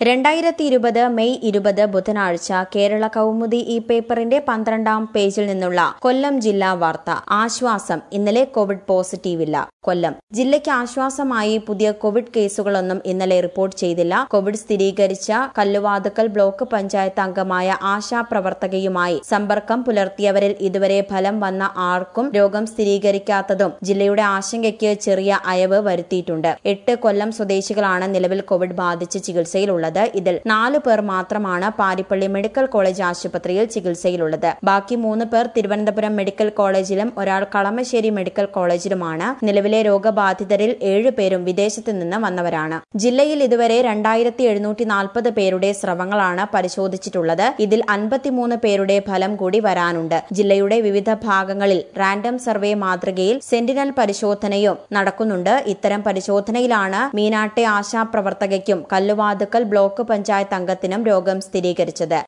രണ്ടായിരത്തി ഇരുപത് മെയ് ഇരുപത് ബുധനാഴ്ച കേരള കൗമുദി ഈ പേപ്പറിന്റെ പന്ത്രണ്ടാം പേജിൽ നിന്നുള്ള കൊല്ലം ജില്ലാ വാർത്ത ആശ്വാസം ഇന്നലെ കോവിഡ് പോസിറ്റീവില്ല കൊല്ലം ജില്ലയ്ക്ക് ആശ്വാസമായി പുതിയ കോവിഡ് കേസുകളൊന്നും ഇന്നലെ റിപ്പോർട്ട് ചെയ്തില്ല കോവിഡ് സ്ഥിരീകരിച്ച കല്ലുവാതുക്കൽ ബ്ലോക്ക് പഞ്ചായത്ത് അംഗമായ ആശാ പ്രവർത്തകയുമായി സമ്പർക്കം പുലർത്തിയവരിൽ ഇതുവരെ ഫലം വന്ന ആർക്കും രോഗം സ്ഥിരീകരിക്കാത്തതും ജില്ലയുടെ ആശങ്കയ്ക്ക് ചെറിയ അയവ് വരുത്തിയിട്ടുണ്ട് എട്ട് കൊല്ലം സ്വദേശികളാണ് നിലവിൽ കോവിഡ് ബാധിച്ച് ചികിത്സയിലുള്ളത് ഇതിൽ നാലു പേർ മാത്രമാണ് പാരിപ്പള്ളി മെഡിക്കൽ കോളേജ് ആശുപത്രിയിൽ ചികിത്സയിലുള്ളത് ബാക്കി മൂന്ന് പേർ തിരുവനന്തപുരം മെഡിക്കൽ കോളേജിലും ഒരാൾ കളമശ്ശേരി മെഡിക്കൽ കോളേജിലുമാണ് നിലവിലെ രോഗബാധിതരിൽ ഏഴ് പേരും വിദേശത്ത് നിന്ന് വന്നവരാണ് ജില്ലയിൽ ഇതുവരെ രണ്ടായിരത്തി എഴുന്നൂറ്റി നാൽപ്പത് പേരുടെ സ്രവങ്ങളാണ് പരിശോധിച്ചിട്ടുള്ളത് ഇതിൽ അൻപത്തിമൂന്ന് പേരുടെ ഫലം കൂടി വരാനുണ്ട് ജില്ലയുടെ വിവിധ ഭാഗങ്ങളിൽ റാൻഡം സർവേ മാതൃകയിൽ സെന്റിനൽ പരിശോധനയും നടക്കുന്നുണ്ട് ഇത്തരം പരിശോധനയിലാണ് മീനാട്ടെ ആശാപ്രവർത്തകയ്ക്കും കല്ലുവാതുക്കൽ ബ്ലോക്ക് പഞ്ചായത്ത് അംഗത്തിനും രോഗം സ്ഥിരീകരിച്ചത്